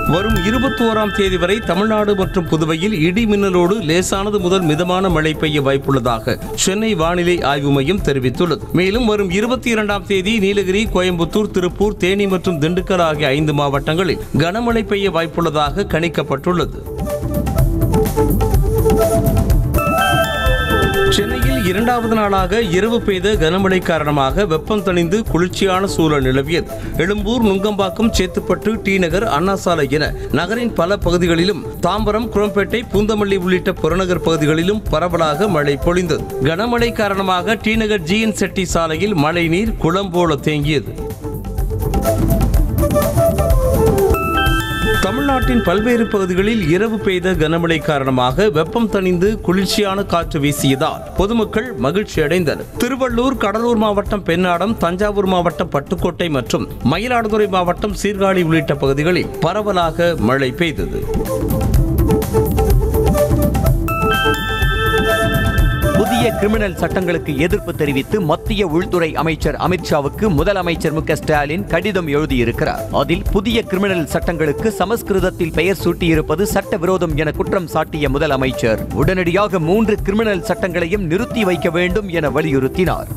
வரும் இருபத்தி ஓராம் தேதி வரை தமிழ்நாடு மற்றும் புதுவையில் இடி மின்னலோடு லேசானது முதல் மிதமான மழை பெய்ய வாய்ப்புள்ளதாக சென்னை வானிலை ஆய்வு மையம் தெரிவித்துள்ளது மேலும் வரும் இருபத்தி இரண்டாம் தேதி நீலகிரி கோயம்புத்தூர் திருப்பூர் தேனி மற்றும் திண்டுக்கல் ஆகிய ஐந்து மாவட்டங்களில் கனமழை பெய்ய வாய்ப்புள்ளதாக கணிக்கப்பட்டுள்ளது சென்னையில் இரண்டாவது நாளாக இரவு பெய்த கனமழை காரணமாக வெப்பம் தணிந்து குளிர்ச்சியான சூழல் நிலவியது எழும்பூர் நுங்கம்பாக்கம் சேத்துப்பட்டு டி நகர் அண்ணா சாலை என நகரின் பல பகுதிகளிலும் தாம்பரம் குளம்பேட்டை பூந்தமல்லி உள்ளிட்ட புறநகர் பகுதிகளிலும் பரவலாக மழை பொழிந்தது கனமழை காரணமாக டி நகர் ஜிஎன் செட்டி சாலையில் மழைநீர் குளம் போல தேங்கியது தமிழ்நாட்டின் பல்வேறு பகுதிகளில் இரவு பெய்த கனமழை காரணமாக வெப்பம் தணிந்து குளிர்ச்சியான காற்று வீசியதால் பொதுமக்கள் மகிழ்ச்சி அடைந்தனர் திருவள்ளூர் கடலூர் மாவட்டம் பெண்ணாடம் தஞ்சாவூர் மாவட்டம் பட்டுக்கோட்டை மற்றும் மயிலாடுதுறை மாவட்டம் சீர்காழி உள்ளிட்ட பகுதிகளில் பரவலாக மழை பெய்தது புதிய கிரிமினல் சட்டங்களுக்கு எதிர்ப்பு தெரிவித்து மத்திய உள்துறை அமைச்சர் அமித்ஷாவுக்கு முதலமைச்சர் மு க ஸ்டாலின் கடிதம் எழுதியிருக்கிறார் அதில் புதிய கிரிமினல் சட்டங்களுக்கு சமஸ்கிருதத்தில் பெயர் சூட்டியிருப்பது சட்டவிரோதம் என குற்றம் சாட்டிய முதலமைச்சர் உடனடியாக மூன்று கிரிமினல் சட்டங்களையும் நிறுத்தி வைக்க வேண்டும் என வலியுறுத்தினார்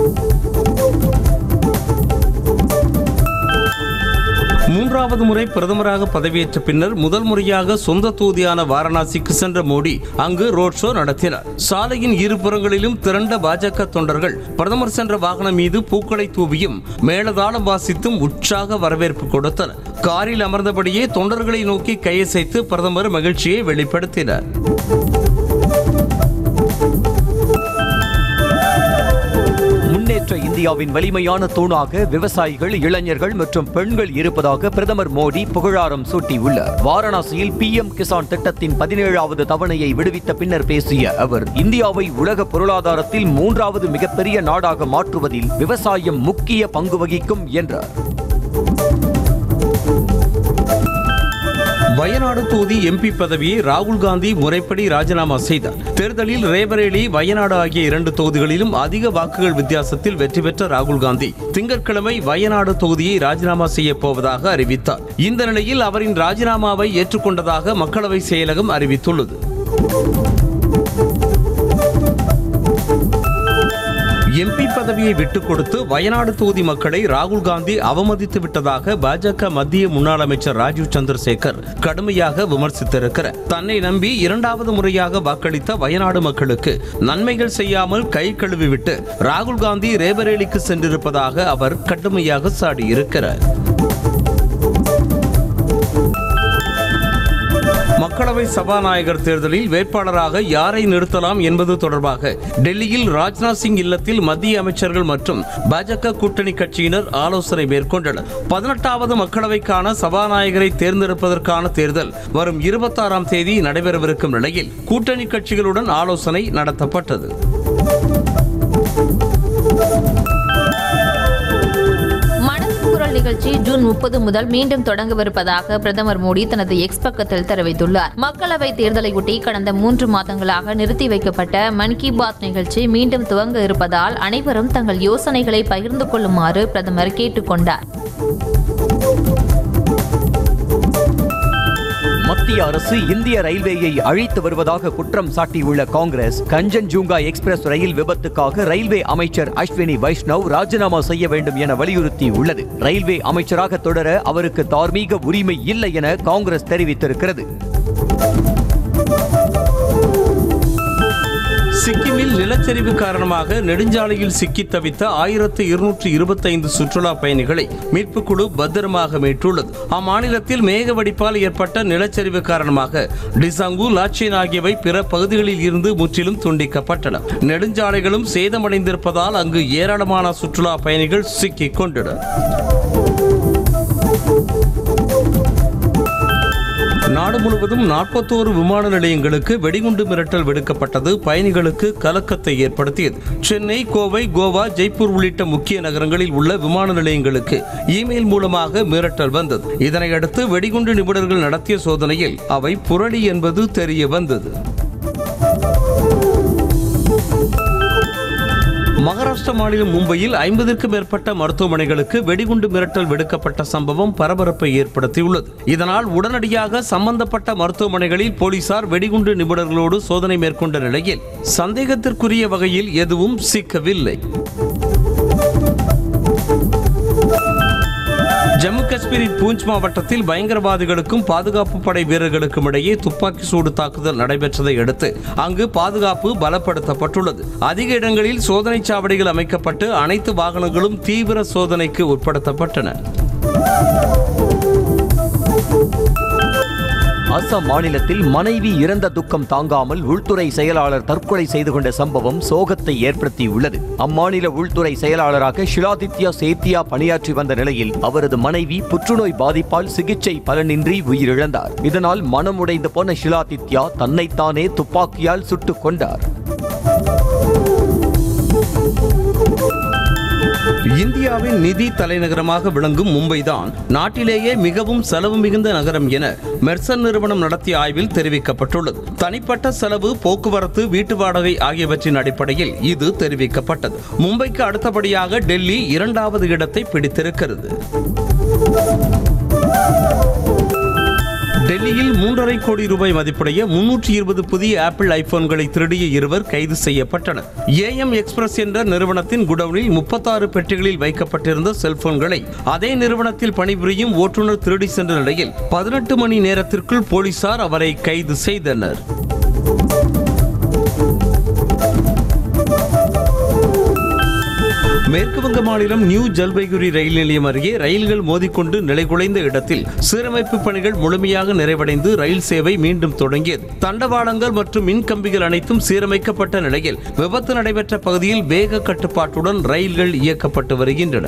மூன்றாவது முறை பிரதமராக பதவியேற்ற பின்னர் முதல் முறையாக சொந்த தொகுதியான வாரணாசிக்கு சென்ற மோடி அங்கு ரோட் ஷோ நடத்தினார் சாலையின் இருபுறங்களிலும் திரண்ட பாஜக தொண்டர்கள் பிரதமர் சென்ற வாகனம் மீது பூக்களை தூவியும் மேளதாளம் வாசித்தும் உற்சாக வரவேற்பு கொடுத்தனர் காரில் அமர்ந்தபடியே தொண்டர்களை நோக்கி கையசைத்து பிரதமர் மகிழ்ச்சியை வெளிப்படுத்தினார் முன்னேற்ற இந்தியாவின் வலிமையான தூணாக விவசாயிகள் இளைஞர்கள் மற்றும் பெண்கள் இருப்பதாக பிரதமர் மோடி புகழாரம் சூட்டியுள்ளார் வாரணாசியில் பிஎம் கிசான் திட்டத்தின் பதினேழாவது தவணையை விடுவித்த பின்னர் பேசிய அவர் இந்தியாவை உலக பொருளாதாரத்தில் மூன்றாவது மிகப்பெரிய நாடாக மாற்றுவதில் விவசாயம் முக்கிய பங்கு வகிக்கும் என்றார் வயநாடு தொகுதி எம்பி பதவியை ராகுல் காந்தி முறைப்படி ராஜினாமா செய்தார் தேர்தலில் ரேபரேலி வயநாடு ஆகிய இரண்டு தொகுதிகளிலும் அதிக வாக்குகள் வித்தியாசத்தில் வெற்றி பெற்ற ராகுல் காந்தி திங்கட்கிழமை வயநாடு தொகுதியை ராஜினாமா செய்ய போவதாக அறிவித்தார் இந்த நிலையில் அவரின் ராஜினாமாவை ஏற்றுக்கொண்டதாக மக்களவை செயலகம் அறிவித்துள்ளது எம்பி பதவியை விட்டுக் கொடுத்து வயநாடு தொகுதி மக்களை ராகுல் காந்தி அவமதித்து விட்டதாக பாஜக மத்திய முன்னாள் அமைச்சர் ராஜீவ் சந்திரசேகர் கடுமையாக விமர்சித்திருக்கிறார் தன்னை நம்பி இரண்டாவது முறையாக வாக்களித்த வயநாடு மக்களுக்கு நன்மைகள் செய்யாமல் கை கழுவிவிட்டு ராகுல் காந்தி ரேபரேலிக்கு சென்றிருப்பதாக அவர் கடுமையாக சாடியிருக்கிறார் மக்களவை சபாநாயகர் தேர்தலில் வேட்பாளராக யாரை நிறுத்தலாம் என்பது தொடர்பாக டெல்லியில் ராஜ்நாத் சிங் இல்லத்தில் மத்திய அமைச்சர்கள் மற்றும் பாஜக கூட்டணி கட்சியினர் ஆலோசனை மேற்கொண்டனர் பதினெட்டாவது மக்களவைக்கான சபாநாயகரை தேர்ந்தெடுப்பதற்கான தேர்தல் வரும் இருபத்தாறாம் தேதி நடைபெறவிருக்கும் நிலையில் கூட்டணி கட்சிகளுடன் ஆலோசனை நடத்தப்பட்டது மனதின் குரல் நிகழ்ச்சி ஜூன் முப்பது முதல் மீண்டும் தொடங்கவிருப்பதாக பிரதமர் மோடி தனது எக்ஸ் பக்கத்தில் தெரிவித்துள்ளார் மக்களவை தேர்தலையொட்டி கடந்த மூன்று மாதங்களாக நிறுத்தி வைக்கப்பட்ட மன் கி பாத் நிகழ்ச்சி மீண்டும் துவங்க இருப்பதால் அனைவரும் தங்கள் யோசனைகளை பகிர்ந்து கொள்ளுமாறு பிரதமர் கேட்டுக்கொண்டார் மத்திய அரசு இந்திய ரயில்வேயை அழித்து வருவதாக குற்றம் சாட்டியுள்ள காங்கிரஸ் கஞ்சன்ஜூங்கா எக்ஸ்பிரஸ் ரயில் விபத்துக்காக ரயில்வே அமைச்சர் அஸ்வினி வைஷ்ணவ் ராஜினாமா செய்ய வேண்டும் என வலியுறுத்தி உள்ளது ரயில்வே அமைச்சராக தொடர அவருக்கு தார்மீக உரிமை இல்லை என காங்கிரஸ் தெரிவித்திருக்கிறது சிக்கிமில் நிலச்சரிவு காரணமாக நெடுஞ்சாலையில் சிக்கி தவித்த ஆயிரத்து இருநூற்று இருபத்தைந்து சுற்றுலா பயணிகளை மீட்புக் குழு பத்திரமாக மீட்டுள்ளது அம்மாநிலத்தில் மேக வெடிப்பால் ஏற்பட்ட நிலச்சரிவு காரணமாக டிசங்கு லாச்சேன் ஆகியவை பிற பகுதிகளில் இருந்து முற்றிலும் துண்டிக்கப்பட்டன நெடுஞ்சாலைகளும் சேதமடைந்திருப்பதால் அங்கு ஏராளமான சுற்றுலா பயணிகள் சிக்கிக் கொண்டனர் நாடு முழுவதும் நாற்பத்தோரு விமான நிலையங்களுக்கு வெடிகுண்டு மிரட்டல் விடுக்கப்பட்டது பயணிகளுக்கு கலக்கத்தை ஏற்படுத்தியது சென்னை கோவை கோவா ஜெய்ப்பூர் உள்ளிட்ட முக்கிய நகரங்களில் உள்ள விமான நிலையங்களுக்கு இமெயில் மூலமாக மிரட்டல் வந்தது இதனையடுத்து வெடிகுண்டு நிபுணர்கள் நடத்திய சோதனையில் அவை புரளி என்பது தெரிய வந்தது மகாராஷ்டிர மாநிலம் மும்பையில் ஐம்பதிற்கும் மேற்பட்ட மருத்துவமனைகளுக்கு வெடிகுண்டு மிரட்டல் விடுக்கப்பட்ட சம்பவம் பரபரப்பை ஏற்படுத்தியுள்ளது இதனால் உடனடியாக சம்பந்தப்பட்ட மருத்துவமனைகளில் போலீசார் வெடிகுண்டு நிபுணர்களோடு சோதனை மேற்கொண்ட நிலையில் சந்தேகத்திற்குரிய வகையில் எதுவும் சிக்கவில்லை ஜம்மு காஷ்மீரின் பூஞ்ச் மாவட்டத்தில் பயங்கரவாதிகளுக்கும் பாதுகாப்பு படை வீரர்களுக்கும் இடையே துப்பாக்கி சூடு தாக்குதல் நடைபெற்றதை அடுத்து அங்கு பாதுகாப்பு பலப்படுத்தப்பட்டுள்ளது அதிக இடங்களில் சோதனைச் சாவடிகள் அமைக்கப்பட்டு அனைத்து வாகனங்களும் தீவிர சோதனைக்கு உட்படுத்தப்பட்டன அசாம் மாநிலத்தில் மனைவி இறந்த துக்கம் தாங்காமல் உள்துறை செயலாளர் தற்கொலை செய்து கொண்ட சம்பவம் சோகத்தை ஏற்படுத்தியுள்ளது அம்மாநில உள்துறை செயலாளராக ஷிலாதித்யா சேத்தியா பணியாற்றி வந்த நிலையில் அவரது மனைவி புற்றுநோய் பாதிப்பால் சிகிச்சை பலனின்றி உயிரிழந்தார் இதனால் மனமுடைந்து போன ஷிலாதித்யா தன்னைத்தானே துப்பாக்கியால் சுட்டுக் கொண்டார் இந்தியாவின் நிதி தலைநகரமாக விளங்கும் மும்பைதான் நாட்டிலேயே மிகவும் செலவு மிகுந்த நகரம் என மெர்சன் நிறுவனம் நடத்திய ஆய்வில் தெரிவிக்கப்பட்டுள்ளது தனிப்பட்ட செலவு போக்குவரத்து வீட்டு வாடகை ஆகியவற்றின் அடிப்படையில் இது தெரிவிக்கப்பட்டது மும்பைக்கு அடுத்தபடியாக டெல்லி இரண்டாவது இடத்தை பிடித்திருக்கிறது டெல்லியில் மூன்றரை கோடி ரூபாய் மதிப்புடைய முன்னூற்றி இருபது புதிய ஆப்பிள் ஐபோன்களை திருடிய இருவர் கைது செய்யப்பட்டனர் ஏஎம் எக்ஸ்பிரஸ் என்ற நிறுவனத்தின் குடவுனில் முப்பத்தாறு பெட்டிகளில் வைக்கப்பட்டிருந்த செல்போன்களை அதே நிறுவனத்தில் பணிபுரியும் ஓட்டுநர் திருடி சென்ற நிலையில் பதினெட்டு மணி நேரத்திற்குள் போலீசார் அவரை கைது செய்தனர் மேற்கு வங்க மாநிலம் நியூ ஜல்பைகுரி ரயில் நிலையம் அருகே ரயில்கள் மோதிக்கொண்டு நிலைகுலைந்த இடத்தில் சீரமைப்பு பணிகள் முழுமையாக நிறைவடைந்து ரயில் சேவை மீண்டும் தொடங்கியது தண்டவாளங்கள் மற்றும் மின் கம்பிகள் அனைத்தும் சீரமைக்கப்பட்ட நிலையில் விபத்து நடைபெற்ற பகுதியில் வேக கட்டுப்பாட்டுடன் ரயில்கள் இயக்கப்பட்டு வருகின்றன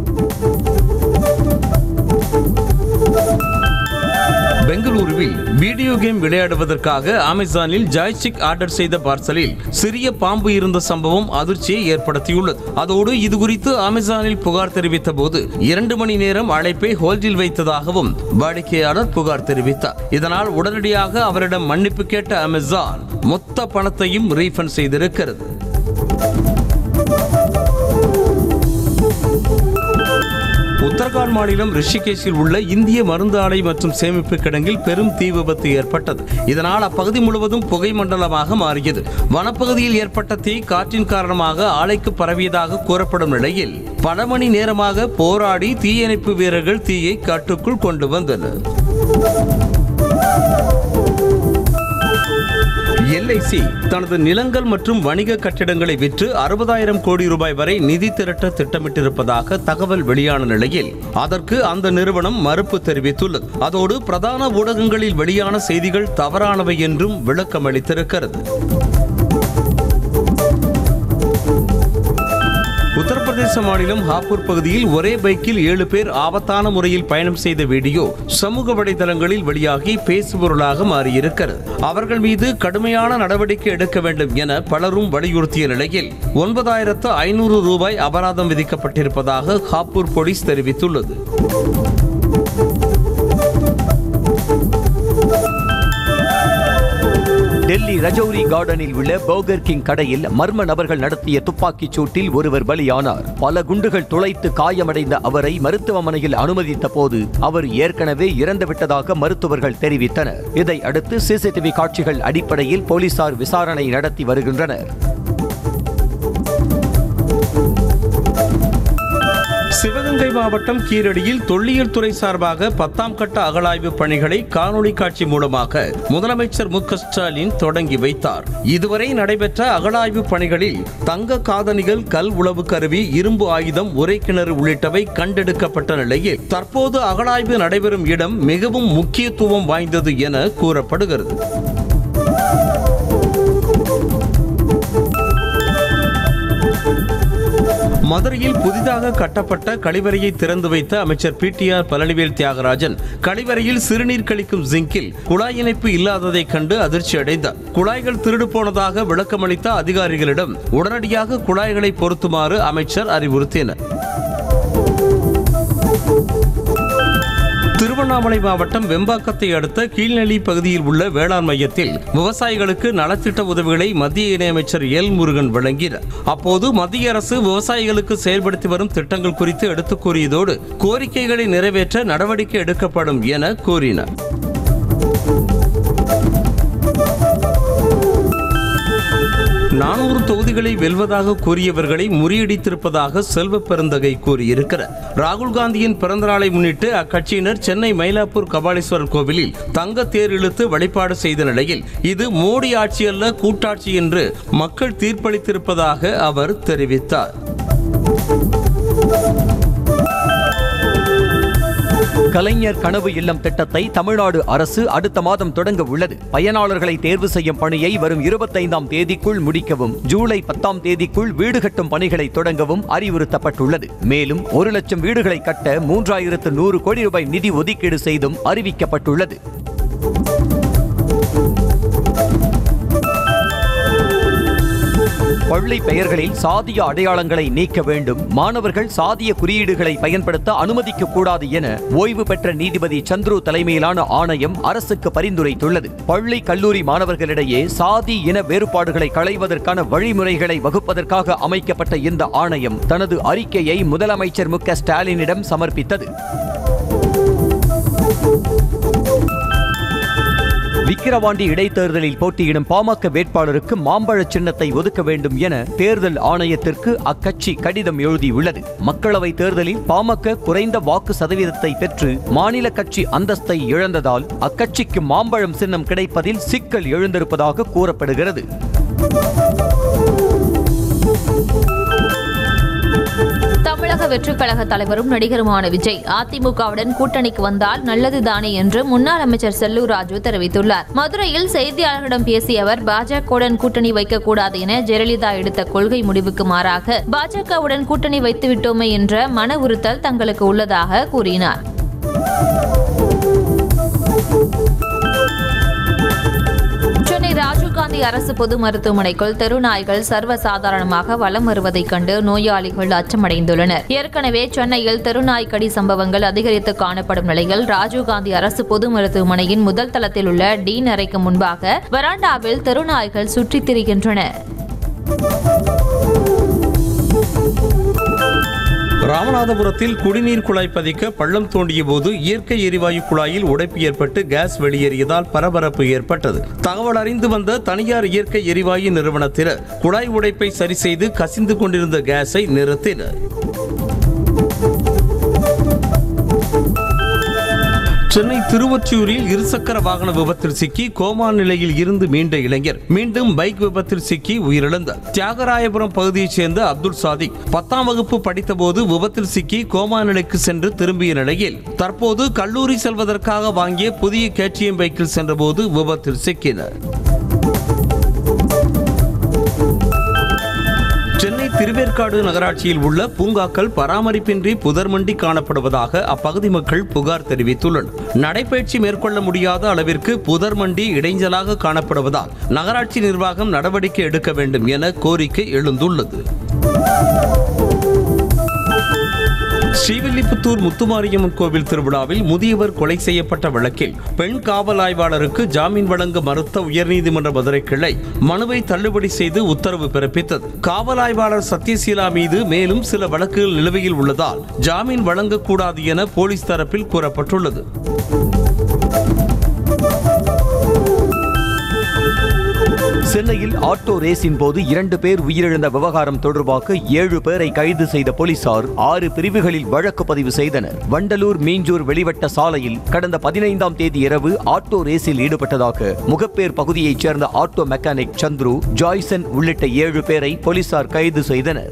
பெங்களூருவில் வீடியோ கேம் விளையாடுவதற்காக அமேசானில் ஜாய்ஸ்டிக் ஆர்டர் செய்த பார்சலில் சிறிய பாம்பு இருந்த சம்பவம் அதிர்ச்சியை ஏற்படுத்தியுள்ளது அதோடு இது குறித்து அமேசானில் புகார் தெரிவித்த போது இரண்டு மணி நேரம் அழைப்பை ஹோல்டில் வைத்ததாகவும் வாடிக்கையாளர் புகார் தெரிவித்தார் இதனால் உடனடியாக அவரிடம் மன்னிப்பு கேட்ட அமேசான் மொத்த பணத்தையும் ரீஃபண்ட் செய்திருக்கிறது உத்தரகாண்ட் மாநிலம் ரிஷிகேஷில் உள்ள இந்திய மருந்து ஆலை மற்றும் சேமிப்பு கிடங்கில் பெரும் தீ விபத்து ஏற்பட்டது இதனால் அப்பகுதி முழுவதும் புகை மண்டலமாக மாறியது வனப்பகுதியில் ஏற்பட்ட தீ காற்றின் காரணமாக ஆலைக்கு பரவியதாக கூறப்படும் நிலையில் பல மணி நேரமாக போராடி தீயணைப்பு வீரர்கள் தீயை கட்டுக்குள் கொண்டு வந்தனர் எல்ஐசி தனது நிலங்கள் மற்றும் வணிக கட்டிடங்களை விற்று அறுபதாயிரம் கோடி ரூபாய் வரை நிதி திரட்ட திட்டமிட்டிருப்பதாக தகவல் வெளியான நிலையில் அதற்கு அந்த நிறுவனம் மறுப்பு தெரிவித்துள்ளது அதோடு பிரதான ஊடகங்களில் வெளியான செய்திகள் தவறானவை என்றும் விளக்கமளித்திருக்கிறது உத்தரப்பிரதேச மாநிலம் ஹாப்பூர் பகுதியில் ஒரே பைக்கில் ஏழு பேர் ஆபத்தான முறையில் பயணம் செய்த வீடியோ சமூக வலைதளங்களில் வெளியாகி பேசுபொருளாக மாறியிருக்கிறது அவர்கள் மீது கடுமையான நடவடிக்கை எடுக்க வேண்டும் என பலரும் வலியுறுத்திய நிலையில் ஒன்பதாயிரத்து ஐநூறு ரூபாய் அபராதம் விதிக்கப்பட்டிருப்பதாக ஹாப்பூர் போலீஸ் தெரிவித்துள்ளது டெல்லி ரஜௌரி கார்டனில் உள்ள பர்கர் கிங் கடையில் மர்ம நபர்கள் நடத்திய துப்பாக்கிச் சூட்டில் ஒருவர் பலியானார் பல குண்டுகள் துளைத்து காயமடைந்த அவரை மருத்துவமனையில் அனுமதித்த போது அவர் ஏற்கனவே இறந்துவிட்டதாக மருத்துவர்கள் தெரிவித்தனர் இதை அடுத்து சிசிடிவி காட்சிகள் அடிப்படையில் போலீசார் விசாரணை நடத்தி வருகின்றனர் சிவகங்கை மாவட்டம் கீரடியில் தொல்லியல் துறை சார்பாக பத்தாம் கட்ட அகழாய்வு பணிகளை காணொளி காட்சி மூலமாக முதலமைச்சர் மு க ஸ்டாலின் தொடங்கி வைத்தார் இதுவரை நடைபெற்ற அகழாய்வு பணிகளில் தங்க காதணிகள் கல் உளவு கருவி இரும்பு ஆயுதம் உரை கிணறு உள்ளிட்டவை கண்டெடுக்கப்பட்ட நிலையில் தற்போது அகழாய்வு நடைபெறும் இடம் மிகவும் முக்கியத்துவம் வாய்ந்தது என கூறப்படுகிறது மதுரையில் புதிதாக கட்டப்பட்ட கழிவறையை திறந்து வைத்த அமைச்சர் பிடிஆர் பழனிவேல் தியாகராஜன் கழிவறையில் சிறுநீர் கழிக்கும் ஜிங்கில் குழாய் இணைப்பு இல்லாததைக் கண்டு அதிர்ச்சி அடைந்தார் குழாய்கள் திருடு போனதாக விளக்கமளித்த அதிகாரிகளிடம் உடனடியாக குழாய்களை பொருத்துமாறு அமைச்சர் அறிவுறுத்தினார் திருவண்ணாமலை திருவண்ணாமலை மாவட்டம் வெம்பாக்கத்தை அடுத்த கீழ்நெல்லி பகுதியில் உள்ள வேளாண் மையத்தில் விவசாயிகளுக்கு நலத்திட்ட உதவிகளை மத்திய இணையமைச்சர் எல் முருகன் வழங்கினார் அப்போது மத்திய அரசு விவசாயிகளுக்கு செயல்படுத்தி வரும் திட்டங்கள் குறித்து எடுத்துக் கூறியதோடு கோரிக்கைகளை நிறைவேற்ற நடவடிக்கை எடுக்கப்படும் என கூறினார் நானூறு தொகுதிகளை வெல்வதாக கூறியவர்களை முறியடித்திருப்பதாக செல்வ பெருந்தகை கூறியிருக்கிறார் ராகுல் காந்தியின் பிறந்த நாளை முன்னிட்டு அக்கட்சியினர் சென்னை மயிலாப்பூர் கபாலீஸ்வரர் கோவிலில் தங்க தேர் இழுத்து வழிபாடு செய்த நிலையில் இது மோடி ஆட்சி அல்ல கூட்டாட்சி என்று மக்கள் தீர்ப்பளித்திருப்பதாக அவர் தெரிவித்தார் கலைஞர் கனவு இல்லம் திட்டத்தை தமிழ்நாடு அரசு அடுத்த மாதம் தொடங்க உள்ளது பயனாளர்களை தேர்வு செய்யும் பணியை வரும் இருபத்தைந்தாம் தேதிக்குள் முடிக்கவும் ஜூலை பத்தாம் தேதிக்குள் வீடு கட்டும் பணிகளை தொடங்கவும் அறிவுறுத்தப்பட்டுள்ளது மேலும் ஒரு லட்சம் வீடுகளை கட்ட மூன்றாயிரத்து நூறு கோடி ரூபாய் நிதி ஒதுக்கீடு செய்தும் அறிவிக்கப்பட்டுள்ளது பள்ளி பெயர்களில் சாதிய அடையாளங்களை நீக்க வேண்டும் மாணவர்கள் சாதிய குறியீடுகளை பயன்படுத்த அனுமதிக்க கூடாது என ஓய்வு பெற்ற நீதிபதி சந்துரு தலைமையிலான ஆணையம் அரசுக்கு பரிந்துரைத்துள்ளது பள்ளி கல்லூரி மாணவர்களிடையே சாதி இன வேறுபாடுகளை களைவதற்கான வழிமுறைகளை வகுப்பதற்காக அமைக்கப்பட்ட இந்த ஆணையம் தனது அறிக்கையை முதலமைச்சர் மு க ஸ்டாலினிடம் சமர்ப்பித்தது விக்கிரவாண்டி இடைத்தேர்தலில் போட்டியிடும் பாமக வேட்பாளருக்கு மாம்பழ சின்னத்தை ஒதுக்க வேண்டும் என தேர்தல் ஆணையத்திற்கு அக்கட்சி கடிதம் எழுதியுள்ளது மக்களவை தேர்தலில் பாமக குறைந்த வாக்கு சதவீதத்தை பெற்று மாநில கட்சி அந்தஸ்தை இழந்ததால் அக்கட்சிக்கு மாம்பழம் சின்னம் கிடைப்பதில் சிக்கல் எழுந்திருப்பதாக கூறப்படுகிறது தமிழக வெற்றிக் கழக தலைவரும் நடிகருமான விஜய் அதிமுகவுடன் கூட்டணிக்கு வந்தால் நல்லதுதானே என்று முன்னாள் அமைச்சர் செல்லூர் ராஜு தெரிவித்துள்ளார் மதுரையில் செய்தியாளர்களிடம் பேசிய அவர் பாஜகவுடன் கூட்டணி வைக்கக்கூடாது என ஜெயலலிதா எடுத்த கொள்கை முடிவுக்கு மாறாக பாஜகவுடன் கூட்டணி வைத்துவிட்டோமே என்ற மன உறுத்தல் தங்களுக்கு உள்ளதாக கூறினார் சென்னை ராஜீவ்காந்தி அரசு பொது மருத்துவமனைக்குள் தெருநாய்கள் சர்வசாதாரணமாக வலம் வருவதைக் கண்டு நோயாளிகள் அச்சமடைந்துள்ளனர் ஏற்கனவே சென்னையில் தெருநாய் கடி சம்பவங்கள் அதிகரித்து காணப்படும் நிலையில் ராஜீவ்காந்தி அரசு பொது மருத்துவமனையின் முதல் தளத்தில் உள்ள டீன் அறைக்கு முன்பாக வராண்டாவில் தெருநாய்கள் சுற்றித் திரிகின்றன ராமநாதபுரத்தில் குடிநீர் குழாய் பதிக்க பள்ளம் தோண்டிய போது இயற்கை எரிவாயு குழாயில் உடைப்பு ஏற்பட்டு கேஸ் வெளியேறியதால் பரபரப்பு ஏற்பட்டது தகவல் அறிந்து வந்த தனியார் இயற்கை எரிவாயு நிறுவனத்தினர் குழாய் உடைப்பை சரி செய்து கசிந்து கொண்டிருந்த கேஸை நிறுத்தினர் சென்னை திருவொற்றியூரில் இருசக்கர வாகன விபத்தில் சிக்கி கோமா நிலையில் இருந்து மீண்ட இளைஞர் மீண்டும் பைக் விபத்தில் சிக்கி உயிரிழந்தார் தியாகராயபுரம் பகுதியைச் சேர்ந்த அப்துல் சாதிக் பத்தாம் வகுப்பு படித்தபோது விபத்தில் சிக்கி கோமா நிலைக்கு சென்று திரும்பிய நிலையில் தற்போது கல்லூரி செல்வதற்காக வாங்கிய புதிய கேடிஎம் பைக்கில் சென்றபோது விபத்தில் சிக்கினர் சென்னை திருவேற்காடு நகராட்சியில் உள்ள பூங்காக்கள் பராமரிப்பின்றி புதர்மண்டி காணப்படுவதாக அப்பகுதி மக்கள் புகார் தெரிவித்துள்ளனர் நடைபயிற்சி மேற்கொள்ள முடியாத அளவிற்கு புதர்மண்டி இடைஞ்சலாக காணப்படுவதால் நகராட்சி நிர்வாகம் நடவடிக்கை எடுக்க வேண்டும் என கோரிக்கை எழுந்துள்ளது ஸ்ரீவில்லிபுத்தூர் முத்துமாரியம்மன் கோவில் திருவிழாவில் முதியவர் கொலை செய்யப்பட்ட வழக்கில் பெண் காவல் ஆய்வாளருக்கு ஜாமீன் வழங்க மறுத்த உயர்நீதிமன்ற மதுரை கிளை மனுவை தள்ளுபடி செய்து உத்தரவு பிறப்பித்தது காவல் ஆய்வாளர் சத்யசீலா மீது மேலும் சில வழக்குகள் நிலுவையில் உள்ளதால் ஜாமீன் வழங்கக்கூடாது என போலீஸ் தரப்பில் கூறப்பட்டுள்ளது சென்னையில் ஆட்டோ ரேஸின் போது இரண்டு பேர் உயிரிழந்த விவகாரம் தொடர்பாக ஏழு பேரை கைது செய்த போலீசார் ஆறு பிரிவுகளில் வழக்கு பதிவு செய்தனர் வண்டலூர் மீஞ்சூர் வெளிவட்ட சாலையில் கடந்த பதினைந்தாம் தேதி இரவு ஆட்டோ ரேஸில் ஈடுபட்டதாக முகப்பேர் பகுதியைச் சேர்ந்த ஆட்டோ மெக்கானிக் சந்துரு ஜாய்சன் உள்ளிட்ட ஏழு பேரை போலீசார் கைது செய்தனர்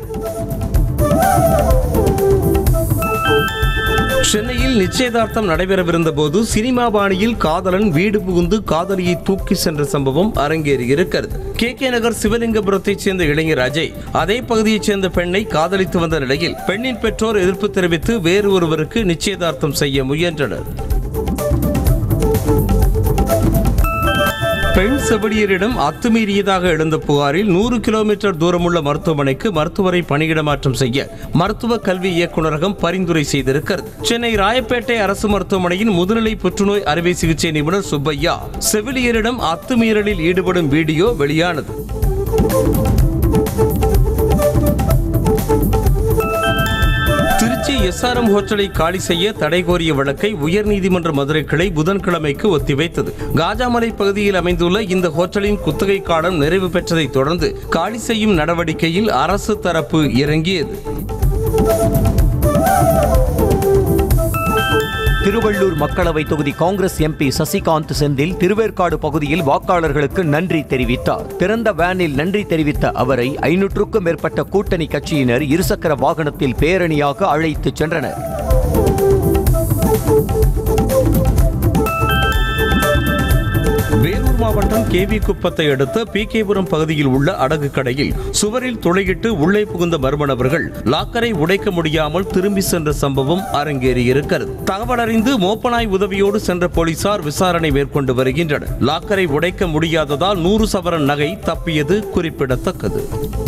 சென்னையில் நிச்சயதார்த்தம் நடைபெறவிருந்த போது சினிமா பாணியில் காதலன் வீடு புகுந்து காதலியை தூக்கி சென்ற சம்பவம் அரங்கேறியிருக்கிறது கே கே நகர் சிவலிங்கபுரத்தைச் சேர்ந்த இளைஞர் அஜய் அதே பகுதியைச் சேர்ந்த பெண்ணை காதலித்து வந்த நிலையில் பெண்ணின் பெற்றோர் எதிர்ப்பு தெரிவித்து வேறு ஒருவருக்கு நிச்சயதார்த்தம் செய்ய முயன்றனர் பெண் செவிலியரிடம் அத்துமீறியதாக எழுந்த புகாரில் நூறு கிலோமீட்டர் தூரமுள்ள மருத்துவமனைக்கு மருத்துவரை பணியிடமாற்றம் செய்ய மருத்துவ கல்வி இயக்குநரகம் பரிந்துரை செய்திருக்கிறது சென்னை ராயப்பேட்டை அரசு மருத்துவமனையின் முதுநிலை புற்றுநோய் அறுவை சிகிச்சை நிபுணர் சுப்பையா செவிலியரிடம் அத்துமீறலில் ஈடுபடும் வீடியோ வெளியானது திருச்சி எஸ்ஆர்எம் ஹோட்டலை காலி செய்ய தடை கோரிய வழக்கை உயர்நீதிமன்ற மதுரை கிளை புதன்கிழமைக்கு ஒத்திவைத்தது காஜாமலை பகுதியில் அமைந்துள்ள இந்த ஹோட்டலின் குத்தகை காலம் நிறைவு பெற்றதைத் தொடர்ந்து காலி செய்யும் நடவடிக்கையில் அரசு தரப்பு இறங்கியது திருவள்ளூர் மக்களவை தொகுதி காங்கிரஸ் எம்பி சசிகாந்த் செந்தில் திருவேற்காடு பகுதியில் வாக்காளர்களுக்கு நன்றி தெரிவித்தார் திறந்த வேனில் நன்றி தெரிவித்த அவரை ஐநூற்றுக்கும் மேற்பட்ட கூட்டணி கட்சியினர் இருசக்கர வாகனத்தில் பேரணியாக அழைத்துச் சென்றனர் வேலூர் மாவட்டம் கேவி குப்பத்தை அடுத்த பிகேபுரம் பகுதியில் உள்ள அடகு கடையில் சுவரில் துளையிட்டு உள்ளே புகுந்த மர்ம நபர்கள் லாக்கரை உடைக்க முடியாமல் திரும்பி சென்ற சம்பவம் அரங்கேறியிருக்கிறது தகவல் அறிந்து மோப்பனாய் உதவியோடு சென்ற போலீசார் விசாரணை மேற்கொண்டு வருகின்றனர் லாக்கரை உடைக்க முடியாததால் நூறு சவரன் நகை தப்பியது குறிப்பிடத்தக்கது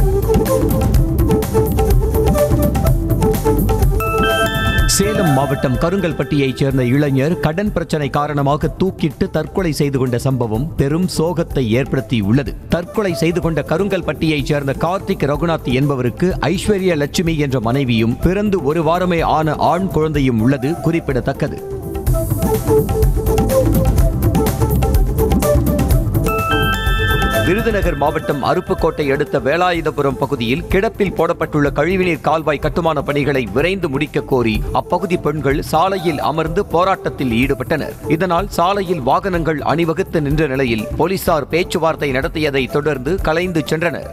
சேலம் மாவட்டம் கருங்கல்பட்டியைச் சேர்ந்த இளைஞர் கடன் பிரச்சனை காரணமாக தூக்கிட்டு தற்கொலை செய்து கொண்ட சம்பவம் பெரும் சோகத்தை ஏற்படுத்தியுள்ளது தற்கொலை செய்து கொண்ட கருங்கல்பட்டியைச் சேர்ந்த கார்த்திக் ரகுநாத் என்பவருக்கு ஐஸ்வர்யா லட்சுமி என்ற மனைவியும் பிறந்து ஒரு வாரமே ஆன ஆண் குழந்தையும் உள்ளது குறிப்பிடத்தக்கது விருதுநகர் மாவட்டம் அருப்புக்கோட்டை அடுத்த வேலாயுதபுரம் பகுதியில் கிடப்பில் போடப்பட்டுள்ள கழிவுநீர் கால்வாய் கட்டுமான பணிகளை விரைந்து முடிக்க கோரி அப்பகுதி பெண்கள் சாலையில் அமர்ந்து போராட்டத்தில் ஈடுபட்டனர் இதனால் சாலையில் வாகனங்கள் அணிவகுத்து நின்ற நிலையில் போலீசார் பேச்சுவார்த்தை நடத்தியதை தொடர்ந்து கலைந்து சென்றனர்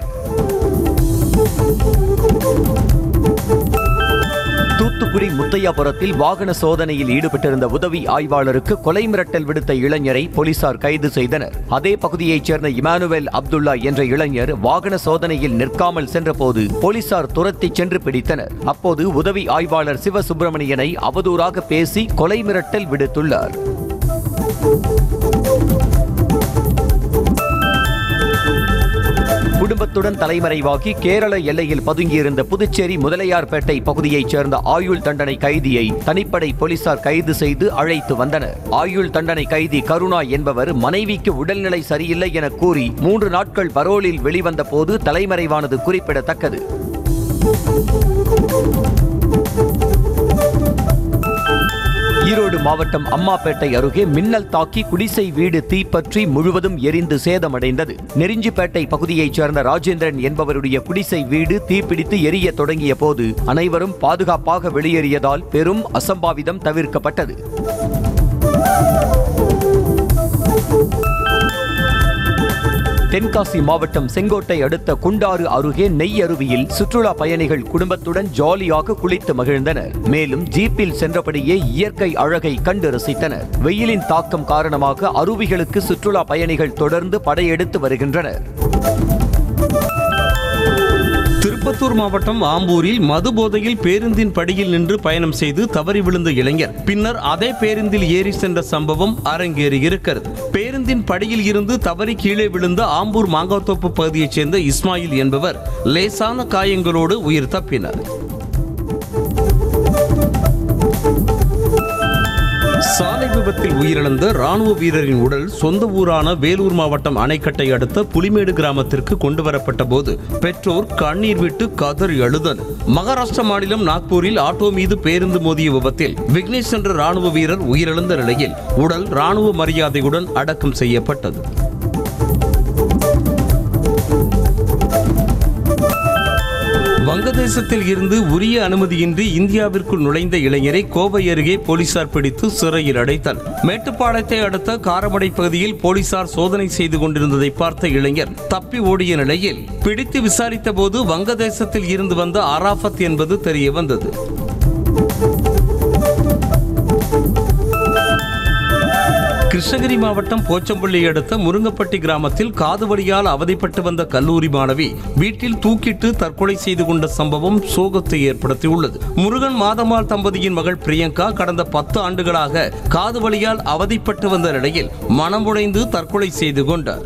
தூத்துக்குடி முத்தையாபுரத்தில் வாகன சோதனையில் ஈடுபட்டிருந்த உதவி ஆய்வாளருக்கு கொலை மிரட்டல் விடுத்த இளைஞரை போலீசார் கைது செய்தனர் அதே பகுதியைச் சேர்ந்த இமானுவேல் அப்துல்லா என்ற இளைஞர் வாகன சோதனையில் நிற்காமல் சென்றபோது போலீசார் துரத்தி சென்று பிடித்தனர் அப்போது உதவி ஆய்வாளர் சிவசுப்பிரமணியனை அவதூறாக பேசி கொலை மிரட்டல் விடுத்துள்ளார் குடும்பத்துடன் தலைமறைவாகி கேரள எல்லையில் பதுங்கியிருந்த புதுச்சேரி முதலையார்பேட்டை பகுதியைச் சேர்ந்த ஆயுள் தண்டனை கைதியை தனிப்படை போலீசார் கைது செய்து அழைத்து வந்தனர் ஆயுள் தண்டனை கைதி கருணா என்பவர் மனைவிக்கு உடல்நிலை சரியில்லை என கூறி மூன்று நாட்கள் பரோலில் வெளிவந்த போது தலைமறைவானது குறிப்பிடத்தக்கது ஈரோடு மாவட்டம் அம்மாப்பேட்டை அருகே மின்னல் தாக்கி குடிசை வீடு தீப்பற்றி முழுவதும் எரிந்து சேதமடைந்தது நெருஞ்சிப்பேட்டை பகுதியைச் சேர்ந்த ராஜேந்திரன் என்பவருடைய குடிசை வீடு தீப்பிடித்து எரிய தொடங்கிய போது அனைவரும் பாதுகாப்பாக வெளியேறியதால் பெரும் அசம்பாவிதம் தவிர்க்கப்பட்டது தென்காசி மாவட்டம் செங்கோட்டை அடுத்த குண்டாறு அருகே நெய் அருவியில் சுற்றுலா பயணிகள் குடும்பத்துடன் ஜாலியாக குளித்து மகிழ்ந்தனர் மேலும் ஜீப்பில் சென்றபடியே இயற்கை அழகை கண்டு ரசித்தனர் வெயிலின் தாக்கம் காரணமாக அருவிகளுக்கு சுற்றுலா பயணிகள் தொடர்ந்து படையெடுத்து வருகின்றனர் திருப்பத்தூர் மாவட்டம் ஆம்பூரில் மது போதையில் பேருந்தின் படியில் நின்று பயணம் செய்து தவறி விழுந்த இளைஞர் பின்னர் அதே பேருந்தில் ஏறி சென்ற சம்பவம் அரங்கேறியிருக்கிறது பேருந்தின் படியில் இருந்து தவறி கீழே விழுந்த ஆம்பூர் மாங்காத்தோப்பு பகுதியைச் சேர்ந்த இஸ்மாயில் என்பவர் லேசான காயங்களோடு உயிர் தப்பினார் சாலை விபத்தில் உயிரிழந்த ராணுவ வீரரின் உடல் சொந்த ஊரான வேலூர் மாவட்டம் அணைக்கட்டை அடுத்த புலிமேடு கிராமத்திற்கு கொண்டு வரப்பட்ட போது பெற்றோர் கண்ணீர் விட்டு கதறி அழுதனர் மகாராஷ்டிரா மாநிலம் நாக்பூரில் ஆட்டோ மீது பேருந்து மோதிய விபத்தில் விக்னேஷ் என்ற ராணுவ வீரர் உயிரிழந்த நிலையில் உடல் ராணுவ மரியாதையுடன் அடக்கம் செய்யப்பட்டது வங்கதேசத்தில் இருந்து உரிய அனுமதியின்றி இந்தியாவிற்குள் நுழைந்த இளைஞரை கோவை அருகே போலீசார் பிடித்து சிறையில் அடைத்தனர் மேட்டுப்பாளையத்தை அடுத்த காரமடை பகுதியில் போலீசார் சோதனை செய்து கொண்டிருந்ததை பார்த்த இளைஞர் தப்பி ஓடிய நிலையில் பிடித்து விசாரித்த போது வங்கதேசத்தில் இருந்து வந்த அராஃபத் என்பது தெரிய வந்தது கிருஷ்ணகிரி மாவட்டம் போச்சம்பள்ளி அடுத்த முருங்கப்பட்டி கிராமத்தில் காது வலியால் அவதிப்பட்டு வந்த கல்லூரி மாணவி வீட்டில் தூக்கிட்டு தற்கொலை செய்து கொண்ட சம்பவம் சோகத்தை ஏற்படுத்தியுள்ளது முருகன் மாதமால் தம்பதியின் மகள் பிரியங்கா கடந்த பத்து ஆண்டுகளாக காது வலியால் அவதிப்பட்டு வந்த நிலையில் மனமுடைந்து தற்கொலை செய்து கொண்டார்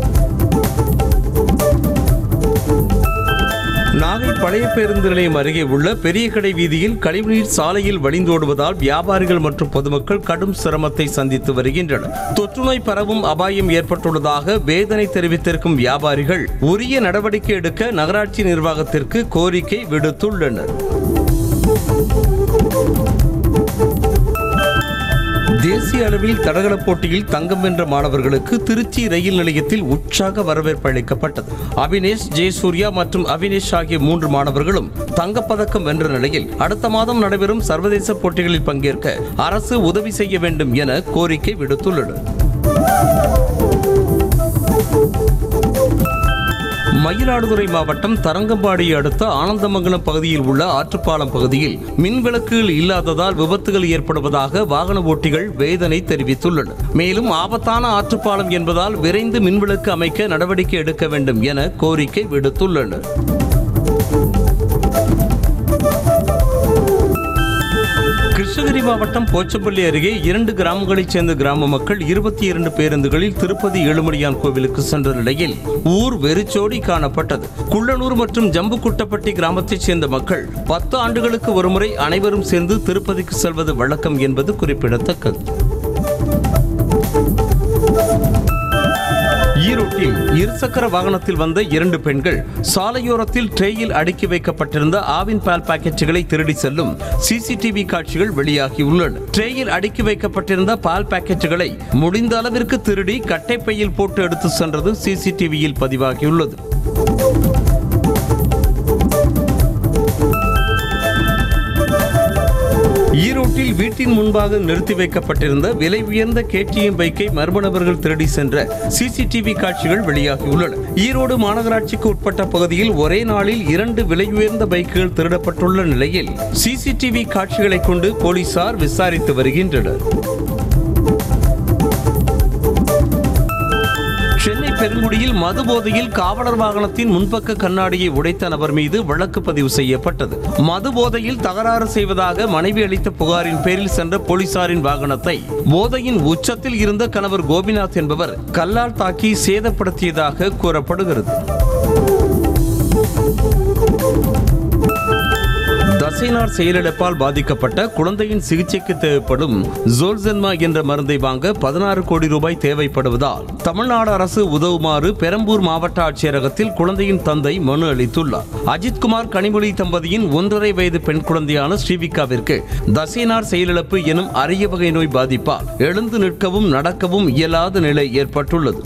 நாகை பழைய பேருந்து நிலையம் அருகே உள்ள பெரிய கடை வீதியில் கழிவுநீர் சாலையில் வழிந்தோடுவதால் வியாபாரிகள் மற்றும் பொதுமக்கள் கடும் சிரமத்தை சந்தித்து வருகின்றனர் தொற்றுநோய் பரவும் அபாயம் ஏற்பட்டுள்ளதாக வேதனை தெரிவித்திருக்கும் வியாபாரிகள் உரிய நடவடிக்கை எடுக்க நகராட்சி நிர்வாகத்திற்கு கோரிக்கை விடுத்துள்ளனர் தேசிய அளவில் தடகள போட்டியில் தங்கம் வென்ற மாணவர்களுக்கு திருச்சி ரயில் நிலையத்தில் உற்சாக வரவேற்பு அளிக்கப்பட்டது அவினேஷ் ஜெயசூர்யா மற்றும் அவினேஷ் ஆகிய மூன்று மாணவர்களும் தங்கப்பதக்கம் வென்ற நிலையில் அடுத்த மாதம் நடைபெறும் சர்வதேச போட்டிகளில் பங்கேற்க அரசு உதவி செய்ய வேண்டும் என கோரிக்கை விடுத்துள்ளனர் மயிலாடுதுறை மாவட்டம் தரங்கம்பாடியை அடுத்த ஆனந்தமங்கலம் பகுதியில் உள்ள ஆற்றுப்பாலம் பகுதியில் மின்விளக்குகள் இல்லாததால் விபத்துகள் ஏற்படுவதாக வாகன ஓட்டிகள் வேதனை தெரிவித்துள்ளனர் மேலும் ஆபத்தான ஆற்றுப்பாலம் என்பதால் விரைந்து மின்விளக்கு அமைக்க நடவடிக்கை எடுக்க வேண்டும் என கோரிக்கை விடுத்துள்ளனர் கிருஷ்ணகிரி மாவட்டம் போச்சப்பள்ளி அருகே இரண்டு கிராமங்களைச் சேர்ந்த கிராம மக்கள் இருபத்தி இரண்டு பேருந்துகளில் திருப்பதி ஏழுமலையான் கோவிலுக்கு சென்ற நிலையில் ஊர் வெறிச்சோடி காணப்பட்டது குள்ளனூர் மற்றும் ஜம்புக்குட்டப்பட்டி கிராமத்தைச் சேர்ந்த மக்கள் பத்து ஆண்டுகளுக்கு ஒருமுறை அனைவரும் சேர்ந்து திருப்பதிக்கு செல்வது வழக்கம் என்பது குறிப்பிடத்தக்கது ஈரோட்டில் இருசக்கர வாகனத்தில் வந்த இரண்டு பெண்கள் சாலையோரத்தில் ட்ரேயில் அடுக்கி வைக்கப்பட்டிருந்த ஆவின் பால் பாக்கெட்டுகளை திருடி செல்லும் சிசிடிவி காட்சிகள் வெளியாகியுள்ளன ட்ரேயில் அடுக்கி வைக்கப்பட்டிருந்த பால் பாக்கெட்டுகளை முடிந்த அளவிற்கு திருடி கட்டைப்பையில் போட்டு எடுத்து சென்றது சிசிடிவியில் பதிவாகியுள்ளது ஈரோட்டில் வீட்டின் முன்பாக நிறுத்தி வைக்கப்பட்டிருந்த விலை உயர்ந்த கேடிஎம் பைக்கை மர்ம நபர்கள் திருடி சென்ற சிசிடிவி காட்சிகள் வெளியாகியுள்ளன ஈரோடு மாநகராட்சிக்கு உட்பட்ட பகுதியில் ஒரே நாளில் இரண்டு விலை உயர்ந்த பைக்குகள் திருடப்பட்டுள்ள நிலையில் சிசிடிவி காட்சிகளை கொண்டு போலீசார் விசாரித்து வருகின்றனர் சென்னை பெருங்குடியில் மது போதையில் காவலர் வாகனத்தின் முன்பக்க கண்ணாடியை உடைத்த நபர் மீது வழக்கு பதிவு செய்யப்பட்டது மது போதையில் தகராறு செய்வதாக மனைவி அளித்த புகாரின் பேரில் சென்ற போலீசாரின் வாகனத்தை போதையின் உச்சத்தில் இருந்த கணவர் கோபிநாத் என்பவர் கல்லால் தாக்கி சேதப்படுத்தியதாக கூறப்படுகிறது தசைநார் செயலிழப்பால் பாதிக்கப்பட்ட குழந்தையின் சிகிச்சைக்கு தேவைப்படும் ஜோல்சென்மா என்ற மருந்தை வாங்க பதினாறு கோடி ரூபாய் தேவைப்படுவதால் தமிழ்நாடு அரசு உதவுமாறு பெரம்பூர் மாவட்ட ஆட்சியரகத்தில் குழந்தையின் தந்தை மனு அளித்துள்ளார் அஜித்குமார் கனிமொழி தம்பதியின் ஒன்றரை வயது பெண் குழந்தையான ஸ்ரீவிகாவிற்கு தசைநார் செயலிழப்பு எனும் அரிய வகை நோய் பாதிப்பால் எழுந்து நிற்கவும் நடக்கவும் இயலாத நிலை ஏற்பட்டுள்ளது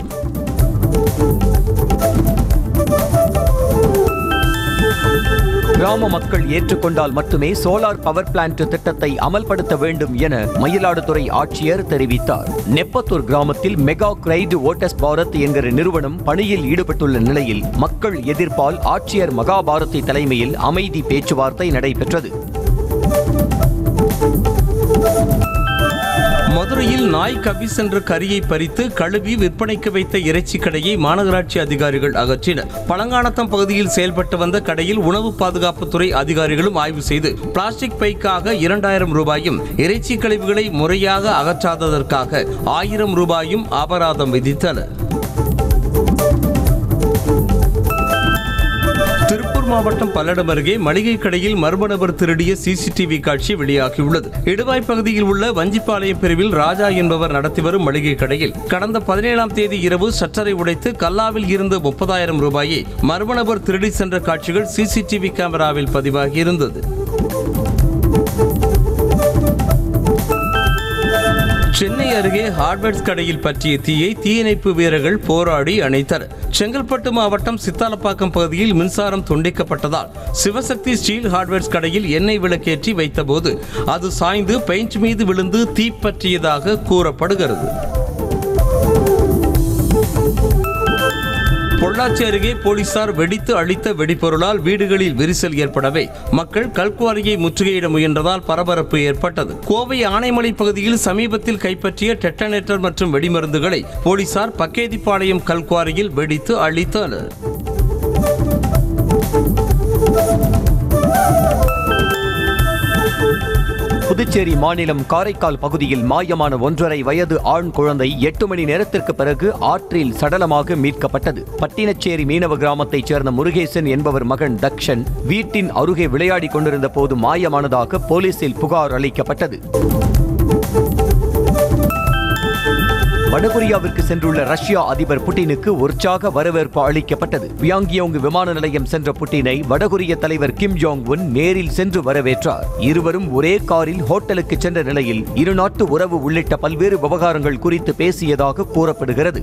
கிராம மக்கள் ஏற்றுக்கொண்டால் மட்டுமே சோலார் பவர் பிளான்ட் திட்டத்தை அமல்படுத்த வேண்டும் என மயிலாடுதுறை ஆட்சியர் தெரிவித்தார் நெப்பத்தூர் கிராமத்தில் மெகா கிரைடு ஓட்டஸ் பாரத் என்கிற நிறுவனம் பணியில் ஈடுபட்டுள்ள நிலையில் மக்கள் எதிர்ப்பால் ஆட்சியர் மகாபாரதி தலைமையில் அமைதி பேச்சுவார்த்தை நடைபெற்றது மதுரையில் நாய் கவி சென்ற கரியை பறித்து கழுவி விற்பனைக்கு வைத்த இறைச்சி கடையை மாநகராட்சி அதிகாரிகள் அகற்றினர் பழங்கானத்தம் பகுதியில் செயல்பட்டு வந்த கடையில் உணவு பாதுகாப்புத்துறை அதிகாரிகளும் ஆய்வு செய்து பிளாஸ்டிக் பைக்காக இரண்டாயிரம் ரூபாயும் இறைச்சி கழிவுகளை முறையாக அகற்றாததற்காக ஆயிரம் ரூபாயும் அபராதம் விதித்தனர் திருப்பூர் மாவட்டம் பல்லடம் அருகே மளிகை கடையில் மர்ம நபர் திருடிய சிசிடிவி காட்சி வெளியாகியுள்ளது இடுவாய் பகுதியில் உள்ள வஞ்சிப்பாளையம் பிரிவில் ராஜா என்பவர் நடத்தி வரும் மளிகை கடையில் கடந்த பதினேழாம் தேதி இரவு சட்டரை உடைத்து கல்லாவில் இருந்து முப்பதாயிரம் ரூபாயை மர்ம நபர் திருடி சென்ற காட்சிகள் சிசிடிவி கேமராவில் பதிவாகியிருந்தது சென்னை அருகே ஹார்ட்வேர்ஸ் கடையில் பற்றிய தீயை தீயணைப்பு வீரர்கள் போராடி அணைத்தனர் செங்கல்பட்டு மாவட்டம் சித்தாலப்பாக்கம் பகுதியில் மின்சாரம் துண்டிக்கப்பட்டதால் சிவசக்தி ஸ்டீல் ஹார்ட்வேர்ஸ் கடையில் எண்ணெய் விளக்கேற்றி வைத்தபோது அது சாய்ந்து பெயிண்ட் மீது விழுந்து தீப்பற்றியதாக கூறப்படுகிறது பொள்ளாச்சி அருகே போலீசார் வெடித்து அழித்த வெடிபொருளால் வீடுகளில் விரிசல் ஏற்படவே மக்கள் கல்குவாரியை முற்றுகையிட முயன்றதால் பரபரப்பு ஏற்பட்டது கோவை ஆனைமலை பகுதியில் சமீபத்தில் கைப்பற்றிய டெட்டனேட்டர் மற்றும் வெடிமருந்துகளை போலீசார் பக்கேதிப்பாளையம் கல்குவாரியில் வெடித்து அழித்தனர் புதுச்சேரி மாநிலம் காரைக்கால் பகுதியில் மாயமான ஒன்றரை வயது ஆண் குழந்தை எட்டு மணி நேரத்திற்கு பிறகு ஆற்றில் சடலமாக மீட்கப்பட்டது பட்டினச்சேரி மீனவ கிராமத்தைச் சேர்ந்த முருகேசன் என்பவர் மகன் தக்ஷன் வீட்டின் அருகே விளையாடிக் கொண்டிருந்த போது மாயமானதாக போலீசில் புகார் அளிக்கப்பட்டது வடகொரியாவிற்கு சென்றுள்ள ரஷ்யா அதிபர் புட்டினுக்கு உற்சாக வரவேற்பு அளிக்கப்பட்டது பியாங்கியோங் விமான நிலையம் சென்ற புட்டினை வடகொரிய தலைவர் கிம் ஜோங் உன் நேரில் சென்று வரவேற்றார் இருவரும் ஒரே காரில் ஹோட்டலுக்கு சென்ற நிலையில் இருநாட்டு உறவு உள்ளிட்ட பல்வேறு விவகாரங்கள் குறித்து பேசியதாக கூறப்படுகிறது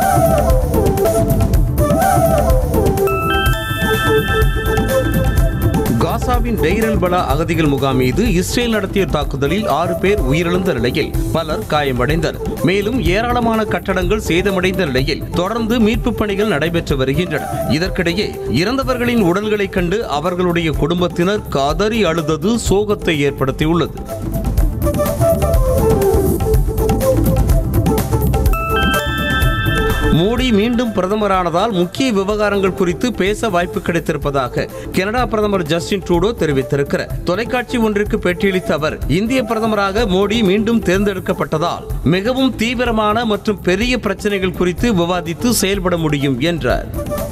காசாவின் டெய்ரல் பலா அகதிகள் முகாம் மீது இஸ்ரேல் நடத்திய தாக்குதலில் ஆறு பேர் உயிரிழந்த நிலையில் பலர் காயமடைந்தனர் மேலும் ஏராளமான கட்டடங்கள் சேதமடைந்த நிலையில் தொடர்ந்து மீட்புப் பணிகள் நடைபெற்று வருகின்றன இதற்கிடையே இறந்தவர்களின் உடல்களைக் கண்டு அவர்களுடைய குடும்பத்தினர் கதறி அழுதது சோகத்தை ஏற்படுத்தியுள்ளது மோடி மீண்டும் பிரதமரானதால் முக்கிய விவகாரங்கள் குறித்து பேச வாய்ப்பு கிடைத்திருப்பதாக கனடா பிரதமர் ஜஸ்டின் ட்ரூடோ தெரிவித்திருக்கிறார் தொலைக்காட்சி ஒன்றிற்கு பேட்டியளித்த அவர் இந்திய பிரதமராக மோடி மீண்டும் தேர்ந்தெடுக்கப்பட்டதால் மிகவும் தீவிரமான மற்றும் பெரிய பிரச்சனைகள் குறித்து விவாதித்து செயல்பட முடியும் என்றார்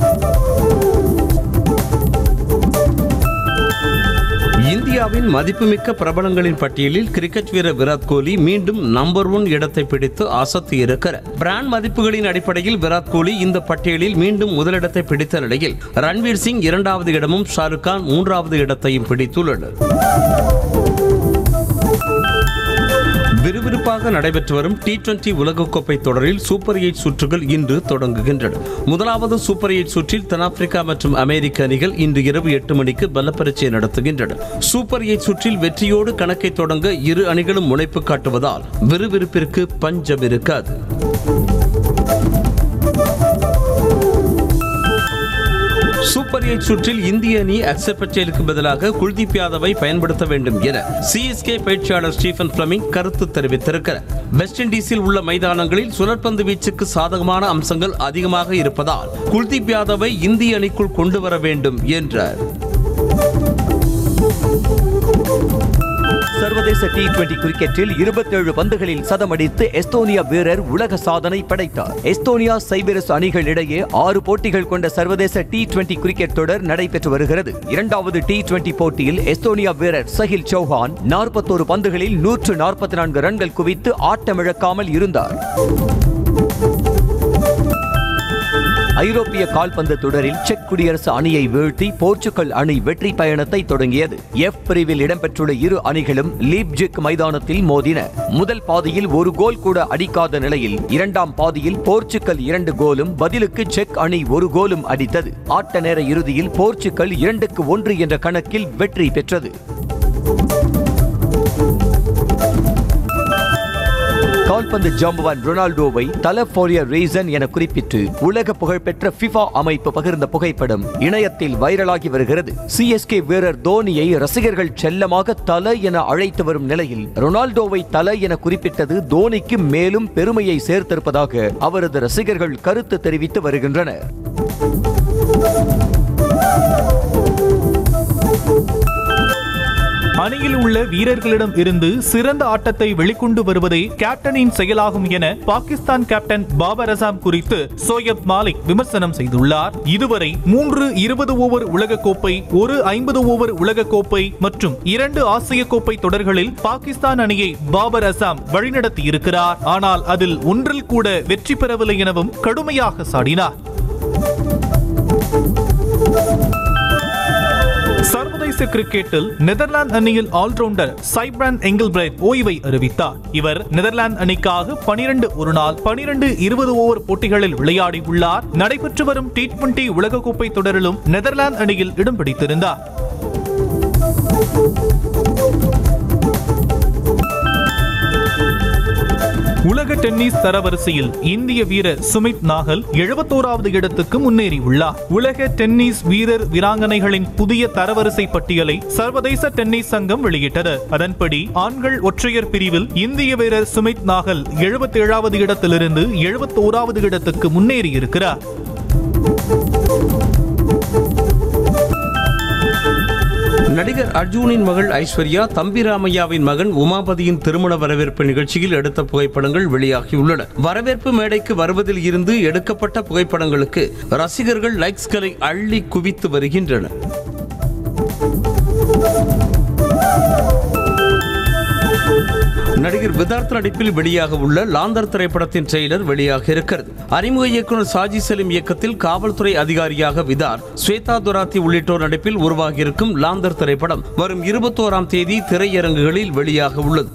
இந்தியாவின் மதிப்புமிக்க பிரபலங்களின் பட்டியலில் கிரிக்கெட் வீரர் விராட் கோலி மீண்டும் நம்பர் ஒன் இடத்தை பிடித்து அசத்தி இருக்கிறார் பிராண்ட் மதிப்புகளின் அடிப்படையில் விராட் கோலி இந்த பட்டியலில் மீண்டும் முதலிடத்தை பிடித்த நிலையில் ரன்வீர் சிங் இரண்டாவது இடமும் ஷாருக் கான் மூன்றாவது இடத்தையும் பிடித்துள்ளனர் விறுவிறுப்பாக நடைபெற்று வரும் டி டுவெண்டி உலகக்கோப்பை தொடரில் சூப்பர் எயிட் சுற்றுகள் இன்று தொடங்குகின்றன முதலாவது சூப்பர் எயிட் சுற்றில் தென்னாப்பிரிக்கா மற்றும் அமெரிக்க அணிகள் இன்று இரவு எட்டு மணிக்கு பலப்பரீட்சை நடத்துகின்றன சூப்பர் எயிட் சுற்றில் வெற்றியோடு கணக்கை தொடங்க இரு அணிகளும் முனைப்பு காட்டுவதால் விறுவிறுப்பிற்கு பஞ்சம் இருக்காது சூப்பர் எயிட் சுற்றில் இந்திய அணி அக்சர் பட்டேலுக்கு பதிலாக குல்தீப் யாதவை பயன்படுத்த வேண்டும் என சிஎஸ்கே பயிற்சியாளர் ஸ்டீஃபன் பிளமிங் கருத்து தெரிவித்திருக்கிறார் வெஸ்ட் இண்டீஸில் உள்ள மைதானங்களில் சுழற்பந்து வீச்சுக்கு சாதகமான அம்சங்கள் அதிகமாக இருப்பதால் குல்தீப் யாதவை இந்திய அணிக்குள் கொண்டு வர வேண்டும் என்றார் சர்வதேச டி டுவெண்டி கிரிக்கெட்டில் இருபத்தேழு பந்துகளில் சதமடித்து எஸ்தோனியா வீரர் உலக சாதனை படைத்தார் எஸ்தோனியா சைபரஸ் அணிகள் இடையே ஆறு போட்டிகள் கொண்ட சர்வதேச டி டுவெண்டி கிரிக்கெட் தொடர் நடைபெற்று வருகிறது இரண்டாவது டி டுவெண்டி போட்டியில் எஸ்தோனியா வீரர் சஹில் சௌஹான் நாற்பத்தோரு பந்துகளில் நூற்று நாற்பத்தி நான்கு ரன்கள் குவித்து ஆட்டமிழக்காமல் இருந்தார் ஐரோப்பிய கால்பந்து தொடரில் செக் குடியரசு அணியை வீழ்த்தி போர்ச்சுகல் அணி வெற்றி பயணத்தை தொடங்கியது எஃப் பிரிவில் இடம்பெற்றுள்ள இரு அணிகளும் லீப்ஜிக் மைதானத்தில் மோதின முதல் பாதியில் ஒரு கோல் கூட அடிக்காத நிலையில் இரண்டாம் பாதியில் போர்ச்சுகல் இரண்டு கோலும் பதிலுக்கு செக் அணி ஒரு கோலும் அடித்தது ஆட்ட நேர இறுதியில் போர்ச்சுகல் இரண்டுக்கு ஒன்று என்ற கணக்கில் வெற்றி பெற்றது கால்பந்து ஜாம்பவான் ரொனால்டோவை தல ஃபார் எ ரீசன் என குறிப்பிட்டு உலக புகழ்பெற்ற ஃபிஃபா அமைப்பு பகிர்ந்த புகைப்படம் இணையத்தில் வைரலாகி வருகிறது சிஎஸ்கே வீரர் தோனியை ரசிகர்கள் செல்லமாக தல என அழைத்து வரும் நிலையில் ரொனால்டோவை தல என குறிப்பிட்டது தோனிக்கு மேலும் பெருமையை சேர்த்திருப்பதாக அவரது ரசிகர்கள் கருத்து தெரிவித்து வருகின்றனர் அணியில் உள்ள வீரர்களிடம் இருந்து சிறந்த ஆட்டத்தை வெளிக்கொண்டு வருவதே கேப்டனின் செயலாகும் என பாகிஸ்தான் கேப்டன் பாபர் அசாம் குறித்து சோயப் மாலிக் விமர்சனம் செய்துள்ளார் இதுவரை மூன்று இருபது ஓவர் உலகக்கோப்பை ஒரு ஐம்பது ஓவர் உலகக்கோப்பை மற்றும் இரண்டு ஆசிய கோப்பை தொடர்களில் பாகிஸ்தான் அணியை பாபர் அசாம் வழிநடத்தியிருக்கிறார் ஆனால் அதில் ஒன்றில் கூட வெற்றி பெறவில்லை எனவும் கடுமையாக சாடினார் சர்வதேச கிரிக்கெட்டில் நெதர்லாந்து அணியில் ஆல்ரவுண்டர் சைப்ரான் எங்கில்பிரைட் ஓய்வை அறிவித்தார் இவர் நெதர்லாந்து அணிக்காக பனிரெண்டு ஒரு நாள் பனிரெண்டு இருபது ஓவர் போட்டிகளில் விளையாடி உள்ளார் நடைபெற்று வரும் டி டுவெண்டி உலகக்கோப்பை தொடரிலும் நெதர்லாந்து அணியில் இடம் பிடித்திருந்தார் உலக டென்னிஸ் தரவரிசையில் இந்திய வீரர் சுமித் நாகல் எழுபத்தோராவது இடத்துக்கு முன்னேறியுள்ளார் உலக டென்னிஸ் வீரர் வீராங்கனைகளின் புதிய தரவரிசை பட்டியலை சர்வதேச டென்னிஸ் சங்கம் வெளியிட்டது அதன்படி ஆண்கள் ஒற்றையர் பிரிவில் இந்திய வீரர் சுமித் நாகல் எழுபத்தேழாவது இடத்திலிருந்து எழுபத்தோராவது இடத்துக்கு முன்னேறியிருக்கிறார் நடிகர் அர்ஜுனின் மகள் ஐஸ்வர்யா தம்பி ராமையாவின் மகன் உமாபதியின் திருமண வரவேற்பு நிகழ்ச்சியில் எடுத்த புகைப்படங்கள் வெளியாகியுள்ளன வரவேற்பு மேடைக்கு வருவதில் இருந்து எடுக்கப்பட்ட புகைப்படங்களுக்கு ரசிகர்கள் லைக்ஸ்களை அள்ளி குவித்து வருகின்றனர் நடிகர் விதார்த் நடிப்பில் வெளியாக உள்ள லாந்தர் திரைப்படத்தின் ட்ரெய்லர் வெளியாக இருக்கிறது அறிமுக இயக்குனர் சாஜி சலீம் இயக்கத்தில் காவல்துறை அதிகாரியாக விதார் ஸ்வேதா துராத்தி உள்ளிட்டோர் நடிப்பில் உருவாகியிருக்கும் லாந்தர் திரைப்படம் வரும் இருபத்தோராம் தேதி திரையரங்குகளில் வெளியாக உள்ளது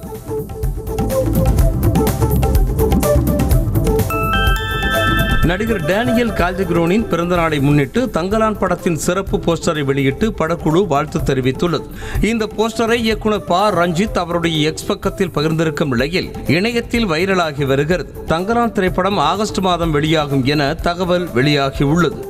நடிகர் டேனியல் கால்ஜக்ரோனின் பிறந்த நாளை முன்னிட்டு தங்கலான் படத்தின் சிறப்பு போஸ்டரை வெளியிட்டு படக்குழு வாழ்த்து தெரிவித்துள்ளது இந்த போஸ்டரை இயக்குனர் ப ரஞ்சித் அவருடைய எக்ஸ் பக்கத்தில் பகிர்ந்திருக்கும் நிலையில் இணையத்தில் வைரலாகி வருகிறது தங்கலான் திரைப்படம் ஆகஸ்ட் மாதம் வெளியாகும் என தகவல் வெளியாகியுள்ளது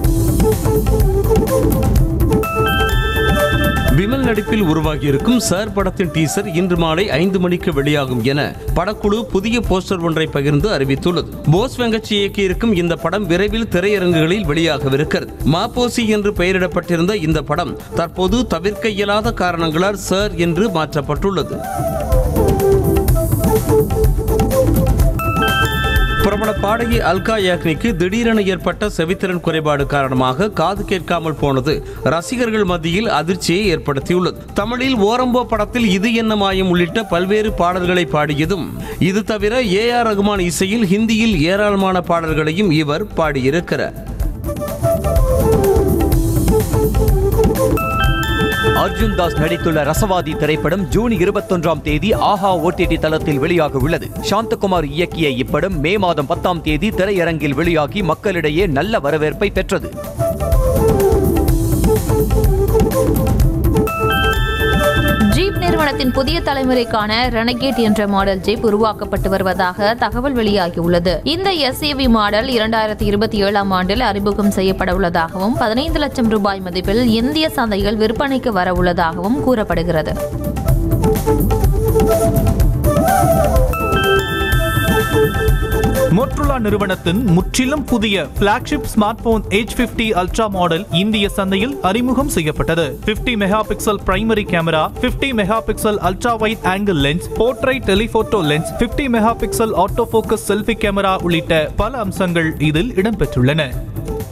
விமல் நடிப்பில் உருவாகியிருக்கும் சார் படத்தின் டீசர் இன்று மாலை ஐந்து மணிக்கு வெளியாகும் என படக்குழு புதிய போஸ்டர் ஒன்றை பகிர்ந்து அறிவித்துள்ளது போஸ் வெங்கச்சி இயக்கியிருக்கும் இந்த படம் விரைவில் திரையரங்குகளில் வெளியாகவிருக்கிறது மாப்போசி என்று பெயரிடப்பட்டிருந்த இந்த படம் தற்போது தவிர்க்க இயலாத காரணங்களால் சார் என்று மாற்றப்பட்டுள்ளது பிரபல பாடகி அல்கா யாக்னிக்கு திடீரென ஏற்பட்ட செவித்திறன் குறைபாடு காரணமாக காது கேட்காமல் போனது ரசிகர்கள் மத்தியில் அதிர்ச்சியை ஏற்படுத்தியுள்ளது தமிழில் ஓரம்போ படத்தில் இது என்ன மாயம் உள்ளிட்ட பல்வேறு பாடல்களை பாடியதும் இது தவிர ஏ ஆர் ரகுமான் இசையில் ஹிந்தியில் ஏராளமான பாடல்களையும் இவர் பாடியிருக்கிறார் அர்ஜுன் தாஸ் நடித்துள்ள ரசவாதி திரைப்படம் ஜூன் இருபத்தொன்றாம் தேதி ஆஹா ஓடிடி தளத்தில் வெளியாக உள்ளது சாந்தகுமார் இயக்கிய இப்படம் மே மாதம் பத்தாம் தேதி திரையரங்கில் வெளியாகி மக்களிடையே நல்ல வரவேற்பை பெற்றது ஜீப் நிறுவனத்தின் புதிய தலைமுறைக்கான ரெனகேட் என்ற மாடல் ஜீப் உருவாக்கப்பட்டு வருவதாக தகவல் வெளியாகியுள்ளது இந்த எஸ்ஏவி மாடல் இரண்டாயிரத்தி இருபத்தி ஏழாம் ஆண்டில் அறிமுகம் செய்யப்பட உள்ளதாகவும் பதினைந்து லட்சம் ரூபாய் மதிப்பில் இந்திய சந்தையில் விற்பனைக்கு வர உள்ளதாகவும் கூறப்படுகிறது மோட்ரோலா நிறுவனத்தின் முற்றிலும் புதிய flagship smart phone H50 fifty ultra model இந்திய சந்தையில் அறிமுகம் செய்யப்பட்டது 50 mega pixel primary camera 50 mega pixel ultra wide angle lens portrait telephoto lens 50 mega pixel auto focus selfie camera உள்ளிட்ட பல அம்சங்கள் இதில் இடம்பெற்றுள்ளன